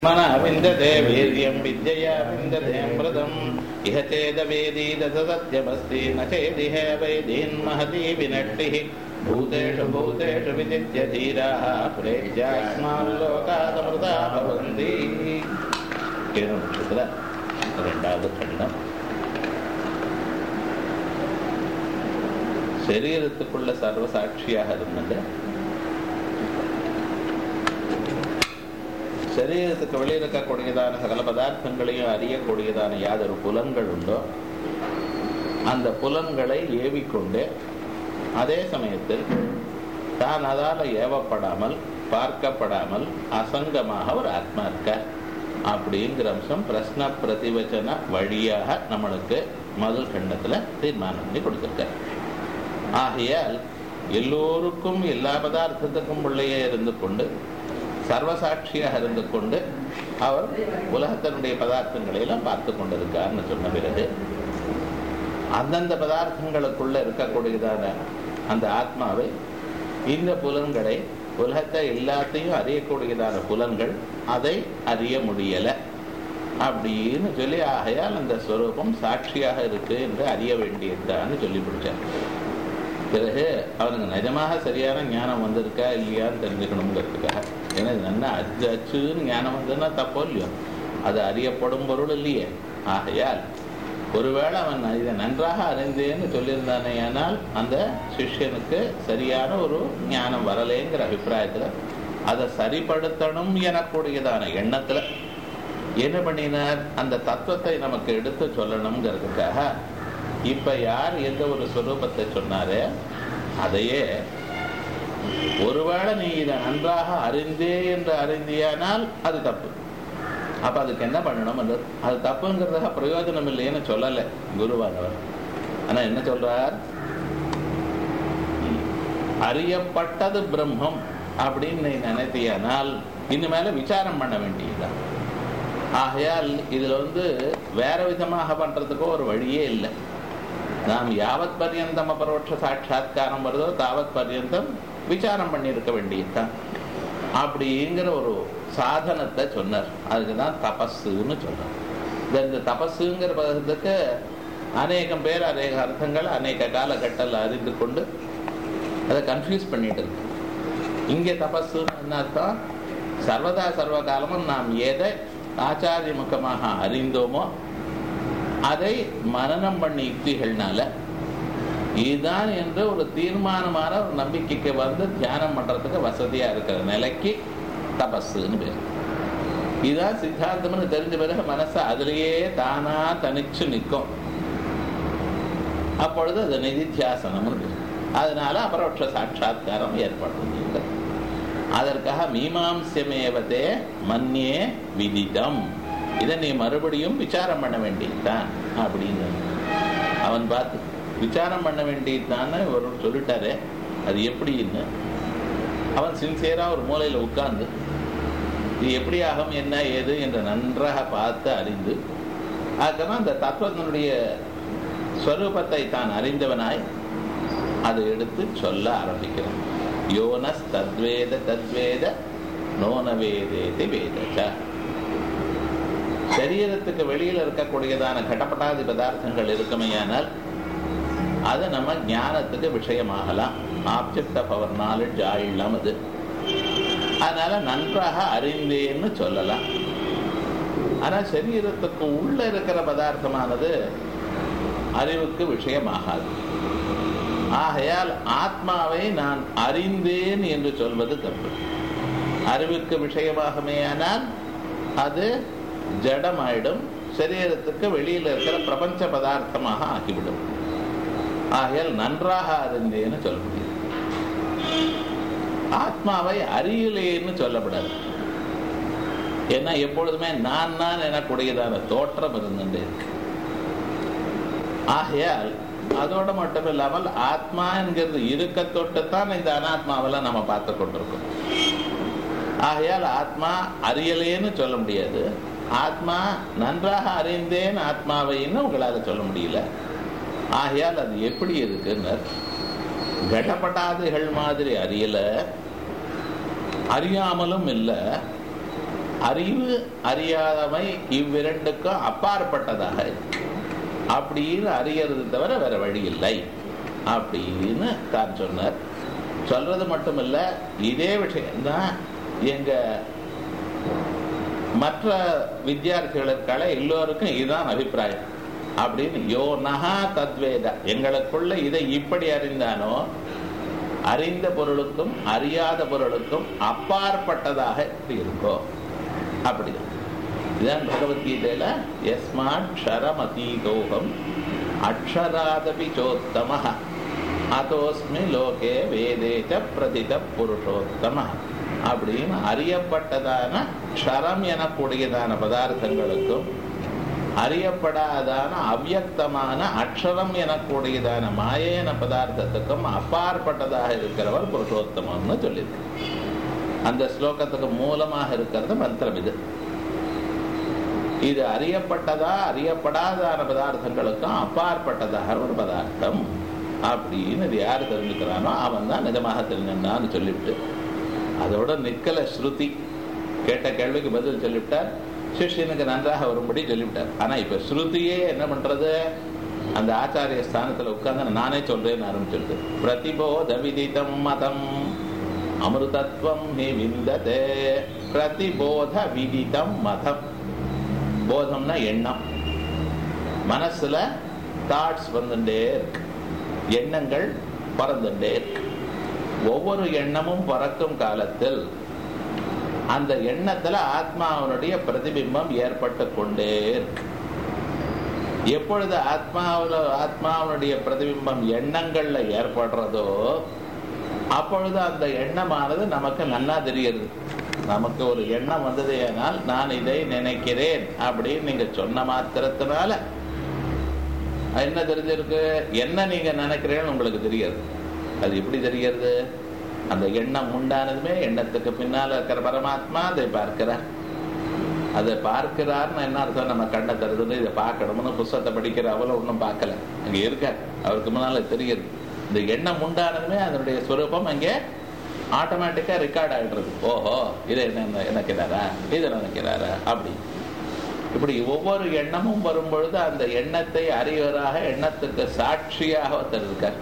मन विन्दते वीर्यं विद्यया विन्दते मृदम् इह चेदवेदीदसत्यमस्ति न चेदिह वैदीन्महती विनष्टिः भूतेषु भूतेषु विदित्य धीराः प्रेत्यास्मान् लोकादमृता भवन्ति நட்சத்திர ரெண்டாவது கண்டம் சரீரத்துக்குள்ள சர்வசாட்சியாக இருந்தது சரீரத்துக்கு வெளியே இருக்கக்கூடியதான சகல பதார்த்தங்களையும் அறியக்கூடியதான யாதொரு புலன்கள் உண்டோ அந்த புலன்களை ஏவிக்கொண்டு அதே சமயத்தில் தான் அதால ஏவப்படாமல் பார்க்கப்படாமல் அசங்கமாக ஒரு ஆத்மா இருக்க அப்படிங்கிற அம்சம் பிரஸ்ன பிரதிவச்சன வழியாக நம்மளுக்கு முதல் கண்டத்துல தீர்மானம் பண்ணி கொடுத்திருக்கார் ஆகையால் எல்லோருக்கும் எல்லா பதார்த்தத்துக்கும் உள்ளேயே இருந்து கொண்டு சர்வசாட்சியாக இருந்து கொண்டு அவர் உலகத்தினுடைய பதார்த்தங்களை எல்லாம் பார்த்து கொண்டிருக்கார்னு சொன்ன பிறகு அந்தந்த பதார்த்தங்களுக்குள்ள இருக்கக்கூடியதான அந்த ஆத்மாவை இந்த புலன்களை உலகத்தை எல்லாத்தையும் அறியக்கூடியதான புலன்கள் அதை அறிய முடியல அப்படின்னு சொல்லி ஆகையால் அந்த ஸ்வரூபம் சாட்சியாக இருக்கு என்று அறிய வேண்டியதுதான்னு சொல்லி பிடிச்சார் பிறகு அவனுக்கு நிஜமாக சரியான ஞானம் வந்திருக்கா இல்லையான்னு தெரிஞ்சுக்கணுங்கிறதுக்காக ஏன்னா இது நல்லா அச்சு அச்சுன்னு ஞானம் வந்ததுன்னா தப்போ இல்லையோ அது அறியப்படும் பொருள் இல்லையே ஆகையால் ஒருவேளை அவன் இதை நன்றாக அறிந்தேன்னு சொல்லியிருந்தானே ஆனால் அந்த சிஷ்யனுக்கு சரியான ஒரு ஞானம் வரலேங்கிற அபிப்பிராயத்தில் அதை சரிப்படுத்தணும் எனக்கூடியதான எண்ணத்தில் என்ன பண்ணினார் அந்த தத்துவத்தை நமக்கு எடுத்து சொல்லணுங்கிறதுக்காக இப்ப யார் எந்த ஒரு சுரூபத்தை சொன்னாரே அதையே ஒருவேளை நீ இதை நன்றாக அறிந்தே என்று அறிந்தியானால் அது தப்பு அப்ப அதுக்கு என்ன பண்ணணும் அது தப்புங்கிறதாக பிரயோஜனம் இல்லைன்னு சொல்லலை குருவானவர் ஆனா என்ன சொல்றார் அறியப்பட்டது பிரம்மம் அப்படின்னு நீ நினைத்தியானால் இனிமேல விசாரம் பண்ண வேண்டியதுதான் ஆகையால் இதுல வந்து வேற விதமாக பண்றதுக்கோ ஒரு வழியே இல்லை நாம் யாவத் பர்யந்தம் அபரோட்ச சாட்சா்காரம் வருதோ தாவத் பர்யந்தம் விசாரம் பண்ணியிருக்க வேண்டியதுதான் அப்படிங்கிற ஒரு சாதனத்தை சொன்னார் அதுக்கு தான் தபஸுன்னு சொன்னார் இந்த தபஸுங்கிற பதத்துக்கு அநேகம் பேர் அநேக அர்த்தங்கள் அநேக காலகட்டத்தில் அறிந்து கொண்டு அதை கன்ஃபியூஸ் பண்ணிட்டு இருக்கு இங்கே தபஸுன்னு என்ன அர்த்தம் சர்வதா சர்வ காலமும் நாம் எதை ஆச்சாரிய முகமாக அறிந்தோமோ அதை மனநம் பண்ணி யுக்திகள்னால இதுதான் என்று ஒரு தீர்மானமான ஒரு நம்பிக்கைக்கு வந்து தியானம் பண்றதுக்கு வசதியா இருக்கிற நிலைக்கு தபஸ்ன்னு பேர் இதுதான் சித்தாந்தம்னு தெரிஞ்ச பிறகு மனசு அதுலேயே தானா தனிச்சு நிற்கும் அப்பொழுது அது நிதித்தியாசனம்னு பேர் அதனால அபரோட்ச சாட்சா்காரம் ஏற்படும் அதற்காக மீமாம்சமேவதே மன்னியே விதிதம் இதை நீ மறுபடியும் விசாரம் பண்ண வேண்டியதுதான் அப்படின்னு அவன் பார்த்து விசாரம் பண்ண வேண்டியதுதான்னு ஒரு சொல்லிட்டாரு அது எப்படின்னு அவன் சின்சியரா ஒரு மூலையில உட்கார்ந்து இது எப்படி ஆகும் என்ன ஏது என்று நன்றாக பார்த்து அறிந்து அதுக்கப்புறம் அந்த தத்துவத்தினுடைய ஸ்வரூபத்தை தான் அறிந்தவனாய் அதை எடுத்து சொல்ல ஆரம்பிக்கிறான் யோனஸ் தத்வேத தத்வேத நோனவேதேதி வேதச்ச சரீரத்துக்கு வெளியில் இருக்கக்கூடியதான கடப்படாதி பதார்த்தங்கள் இருக்குமையானால் அது நம்ம ஞானத்துக்கு விஷயமாகலாம் ஆப்ஜெக்ட் ஆஃப் அவர் நாலேஜ் ஆயிடலாம் அது அதனால நன்றாக அறிந்தேன்னு சொல்லலாம் ஆனா சரீரத்துக்கு உள்ள இருக்கிற பதார்த்தமானது அறிவுக்கு விஷயமாகாது ஆகையால் ஆத்மாவை நான் அறிந்தேன் என்று சொல்வது தப்பு அறிவுக்கு விஷயமாகுமேயானால் அது ஜடமாயிடும் சரீரத்துக்கு வெளியில் இருக்கிற பிரபஞ்ச பதார்த்தமாக ஆகிவிடும் ஆகையால் நன்றாக அறிந்தேன்னு சொல்ல முடியும் ஆத்மாவை அறியலேன்னு சொல்லப்படாது ஏன்னா எப்பொழுதுமே நான் நான் எனக்கூடியதான தோற்றம் இருந்துட்டே இருக்கு ஆகையால் அதோட மட்டும் இல்லாமல் ஆத்மா என்கிறது இருக்க தொட்டுத்தான் இந்த அனாத்மாவெல்லாம் நம்ம பார்த்து கொண்டிருக்கோம் ஆகையால் ஆத்மா அறியலேன்னு சொல்ல முடியாது ஆத்மா நன்றாக அறிந்தேன் ஆத்மாவைன்னு உங்களால் சொல்ல முடியல ஆகையால் அது எப்படி இருக்குன்னு கடப்படாதுகள் மாதிரி அறியல அறியாமலும் இல்லை அறிவு அறியாதமை இவ்விரண்டுக்கும் அப்பாற்பட்டதாக இருக்கு அப்படின்னு அறியறது தவிர வேற வழி இல்லை அப்படின்னு தான் சொன்னார் சொல்றது மட்டுமில்ல இதே விஷயம்தான் எங்க மற்ற வித்தியார்த்திகளுக்கால எல்லோருக்கும் இதுதான் அபிப்பிராயம் அப்படின்னு யோ நகா தத்வேத எங்களுக்குள்ள இதை இப்படி அறிந்தானோ அறிந்த பொருளுக்கும் அறியாத பொருளுக்கும் அப்பாற்பட்டதாக இப்படி இருக்கோ அப்படி இதுதான் பகவத்கீதையில எஸ்மாட் க்ஷரமதீதோகம் அக்ஷராதபி சோத்தம அதோஸ்மி லோகே வேதேச்ச பிரதித புருஷோத்தம அப்படின்னு அறியப்பட்டதான க்ஷரம் எனக்கூடியதான பதார்த்தங்களுக்கும் அறியப்படாதான அவ்யக்தமான அக்ஷரம் எனக்கூடியதான மாயேன பதார்த்தத்துக்கும் அப்பாற்பட்டதாக இருக்கிறவர் புருஷோத்தமம்னு சொல்லியிருக்கு அந்த ஸ்லோகத்துக்கு மூலமாக இருக்கிறது மந்திரம் இது இது அறியப்பட்டதா அறியப்படாதான பதார்த்தங்களுக்கும் அப்பாற்பட்டதாக ஒரு பதார்த்தம் அப்படின்னு இது யார் தெரிஞ்சுக்கிறானோ அவன் தான் நிஜமாக தெரிஞ்சான்னு சொல்லிவிட்டு அதோட நிக்கல ஸ்ருதி கேட்ட கேள்விக்கு பதில் சொல்லிவிட்டார் சிஷ்யனுக்கு நன்றாக வரும்படி சொல்லிவிட்டார் ஆனா இப்ப ஸ்ருதியே என்ன பண்றது அந்த ஆச்சாரிய ஸ்தானத்துல உட்கார்ந்து நானே சொல்றேன்னு ஆரம்பிச்சிருக்கு பிரதிபோத விதிதம் மதம் அமிர்தத்வம் ஹி விந்ததே பிரதிபோத விதிதம் மதம் போதம்னா எண்ணம் மனசுல தாட்ஸ் வந்துட்டே இருக்கு எண்ணங்கள் பறந்துட்டே இருக்கு ஒவ்வொரு எண்ணமும் பறக்கும் காலத்தில் அந்த எண்ணத்துல ஆத்மாவனுடைய பிரதிபிம்பம் ஏற்பட்டு கொண்டே இருக்கு எப்பொழுது ஆத்மாவில் ஆத்மாவனுடைய பிரதிபிம்பம் எண்ணங்கள்ல ஏற்படுறதோ அப்பொழுது அந்த எண்ணமானது நமக்கு நல்லா தெரியுது நமக்கு ஒரு எண்ணம் வந்தது ஏனால் நான் இதை நினைக்கிறேன் அப்படின்னு நீங்க சொன்ன மாத்திரத்தினால என்ன தெரிஞ்சிருக்கு என்ன நீங்க நினைக்கிறீங்கன்னு உங்களுக்கு தெரியாது அது எப்படி தெரிகிறது அந்த எண்ணம் உண்டானதுமே எண்ணத்துக்கு பின்னால் இருக்கிற பரமாத்மா அதை பார்க்கிறார் அதை பார்க்கிறார்னு என்ன அர்த்தம் நம்ம கண்ணை தருதுன்னு இதை பார்க்கணும்னு புஸ்தத்தை படிக்கிற அவளை ஒன்றும் பார்க்கல அங்க இருக்கார் அவருக்கு முன்னால தெரியுது இந்த எண்ணம் உண்டானதுமே அதனுடைய ஸ்வரூபம் அங்கே ஆட்டோமேட்டிக்கா ரெக்கார்ட் ஆகிடுறது ஓஹோ இதை என்ன நினைக்கிறாரா இதை நினைக்கிறாரா அப்படி இப்படி ஒவ்வொரு எண்ணமும் வரும் பொழுது அந்த எண்ணத்தை அறிவராக எண்ணத்துக்கு சாட்சியாக ஒருத்தர் இருக்கார்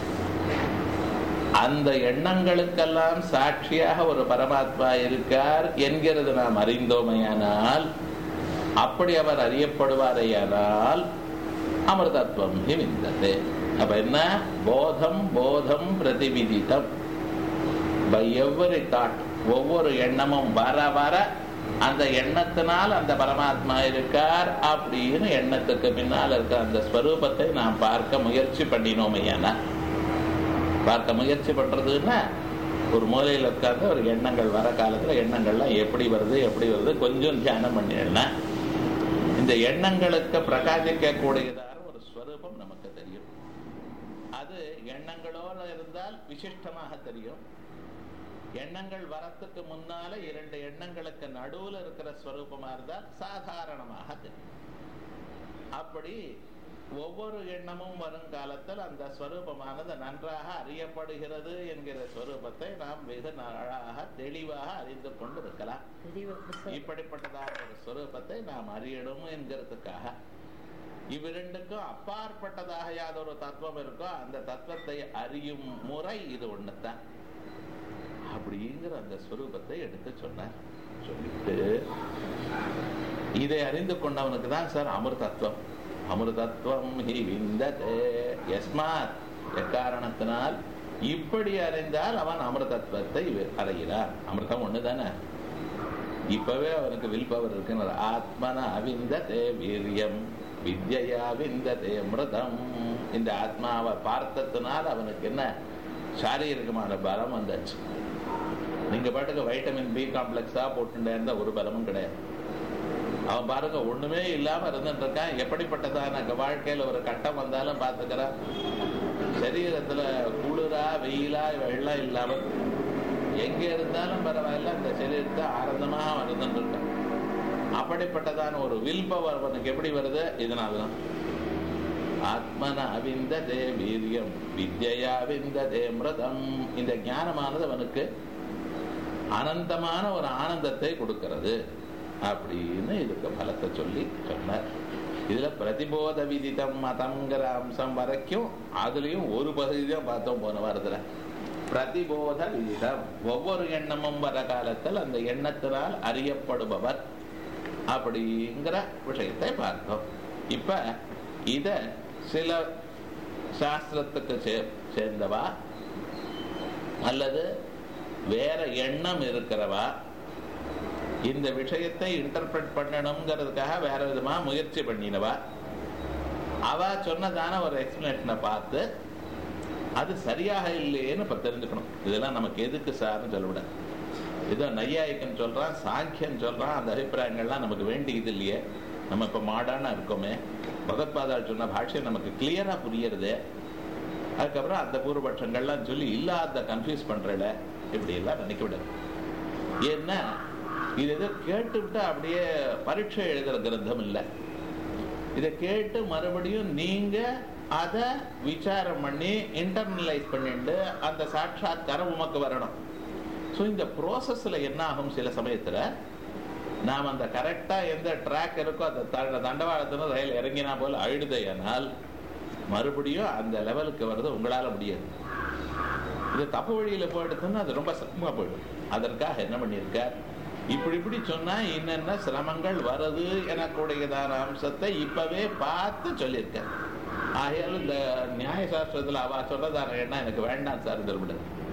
அந்த எண்ணங்களுக்கெல்லாம் சாட்சியாக ஒரு பரமாத்மா இருக்கார் என்கிறது நாம் அறிந்தோமையானால் அப்படி அவர் அறியப்படுவாரையானால் அமிர்தத்துவம் விந்தது அப்ப என்ன போதம் போதம் பிரதிவிதித்தம் பை எவ்வரி தாட் ஒவ்வொரு எண்ணமும் வர வர அந்த எண்ணத்தினால் அந்த பரமாத்மா இருக்கார் அப்படின்னு எண்ணத்துக்கு பின்னால் இருக்க அந்த ஸ்வரூபத்தை நாம் பார்க்க முயற்சி பண்ணினோமையானா பார்க்க முயற்சி பண்றதுன்னா ஒரு மூலையில் உட்கார்ந்து ஒரு எண்ணங்கள் வர காலத்துல எண்ணங்கள்லாம் எப்படி வருது எப்படி வருது கொஞ்சம் தியானம் பண்ணினா இந்த எண்ணங்களுக்கு பிரகாசிக்க கூடியதான ஒரு ஸ்வரூபம் நமக்கு தெரியும் அது எண்ணங்களோட இருந்தால் விசிஷ்டமாக தெரியும் எண்ணங்கள் வரத்துக்கு முன்னால இரண்டு எண்ணங்களுக்கு நடுவுல இருக்கிற ஸ்வரூபமா இருந்தால் சாதாரணமாக தெரியும் அப்படி ஒவ்வொரு எண்ணமும் வரும் காலத்தில் அந்த ஸ்வரூபமானது நன்றாக அறியப்படுகிறது என்கிற ஸ்வரூபத்தை நாம் வெகு நாளாக தெளிவாக அறிந்து கொண்டு இருக்கலாம் இப்படிப்பட்டதான ஒரு ஸ்வரூபத்தை நாம் அறியணும் என்கிறதுக்காக இவ்விரண்டுக்கும் அப்பாற்பட்டதாக யாதொரு தத்துவம் இருக்கோ அந்த தத்துவத்தை அறியும் முறை இது ஒண்ணுதான் அப்படிங்கிற அந்த ஸ்வரூபத்தை எடுத்து சொன்னார் சொல்லிட்டு இதை அறிந்து கொண்டவனுக்கு தான் சார் அமிர்தத்துவம் அமிர்தத்துவம் ஹி விந்ததே எஸ்மாத் எக்காரணத்தினால் இப்படி அறிந்தால் அவன் அமிர்தத்துவத்தை அறைகிறான் அமிர்தம் ஒண்ணுதானே இப்பவே அவனுக்கு வில் பவர் இருக்குன்னு ஆத்மன அவிந்ததே வீரியம் வித்யா விந்ததே அமிர்தம் இந்த ஆத்மாவை பார்த்ததுனால் அவனுக்கு என்ன சாரீரிகமான பலம் வந்தாச்சு நீங்க பாட்டுக்கு வைட்டமின் பி காம்ப்ளெக்ஸா போட்டுட்டே இருந்தா ஒரு பலமும் கிடையாது அவன் பாருங்க ஒண்ணுமே இல்லாம இருந்துட்டு இருக்கான் எப்படிப்பட்டதான வாழ்க்கையில ஒரு கட்டம் வந்தாலும் பாத்துக்கிறான் சரீரத்துல குளிரா வெயிலா வெள்ளம் இல்லாம எங்க இருந்தாலும் பரவாயில்ல அந்த சரீரத்தை ஆனந்தமாக அவன் இருந்துட்டு இருக்கான் அப்படிப்பட்டதான ஒரு வில் பவர் அவனுக்கு எப்படி வருது இதனாலதான் ஆத்மன அவிந்ததே வீரியம் வித்யா விந்ததே மிருதம் இந்த ஞானமானது அவனுக்கு அனந்தமான ஒரு ஆனந்தத்தை கொடுக்கிறது அப்படின்னு இதுக்கு பலத்தை சொல்லி சொன்னார் இதுல பிரதிபோத விதிதம் மதம்ங்கிற அம்சம் வரைக்கும் அதுலயும் ஒரு பகுதி தான் பார்த்தோம் போன வாரத்துல பிரதிபோத விதிதம் ஒவ்வொரு எண்ணமும் வர காலத்தில் அந்த எண்ணத்தினால் அறியப்படுபவர் அப்படிங்கிற விஷயத்தை பார்த்தோம் இப்ப இத சில சாஸ்திரத்துக்கு சே சேர்ந்தவா அல்லது வேற எண்ணம் இருக்கிறவா இந்த விஷயத்தை இன்டர்பிரட் பண்ணணுங்கிறதுக்காக வேற விதமா முயற்சி பண்ணினவா அவ சொன்னதான ஒரு எக்ஸ்பிளனேஷனை பார்த்து அது சரியாக இல்லையேன்னு இப்ப தெரிஞ்சுக்கணும் இதெல்லாம் நமக்கு எதுக்கு சார்னு சொல்லவிட இதோ நையாயிக்கன் சொல்றான் சாங்கியன் சொல்றான் அந்த அபிப்பிராயங்கள்லாம் நமக்கு வேண்டியது இல்லையே நம்ம இப்ப மாடானா இருக்கோமே பகவத்பாதால் சொன்ன பாஷ்யம் நமக்கு கிளியரா புரியறது அதுக்கப்புறம் அந்த பூர்வபட்சங்கள்லாம் சொல்லி இல்லாத கன்ஃபியூஸ் பண்றல இப்படி எல்லாம் நினைக்க விடாது ஏன்னா இது எதோ கேட்டுவிட்டு அப்படியே பரீட்சை எழுதுற கிரந்தம் இல்லை இதை கேட்டு மறுபடியும் நீங்க அதை விசாரம் பண்ணி இன்டர்னலைஸ் பண்ணிட்டு அந்த சாட்சாத்காரம் உமக்கு வரணும் ஸோ இந்த ப்ரோசஸ்ல என்ன ஆகும் சில சமயத்துல நாம் அந்த கரெக்டா எந்த ட்ராக் இருக்கோ அந்த தண்ட தண்டவாளத்துல ரயில் இறங்கினா போல அழுதையானால் மறுபடியும் அந்த லெவலுக்கு வர்றது உங்களால முடியாது இது தப்பு வழியில போயிடுதுன்னா அது ரொம்ப சிரமமா போயிடும் அதற்காக என்ன பண்ணியிருக்கார் இப்படி இப்படி சொன்னா என்னென்ன சிரமங்கள் வருது எனக்கூடியதான அம்சத்தை இப்பவே பார்த்து சொல்லியிருக்கார் ஆகையால் இந்த நியாய சாஸ்திரத்துல அவ சொல்றதான எண்ணம் எனக்கு வேண்டாம் சார் சொல்லிவிடுது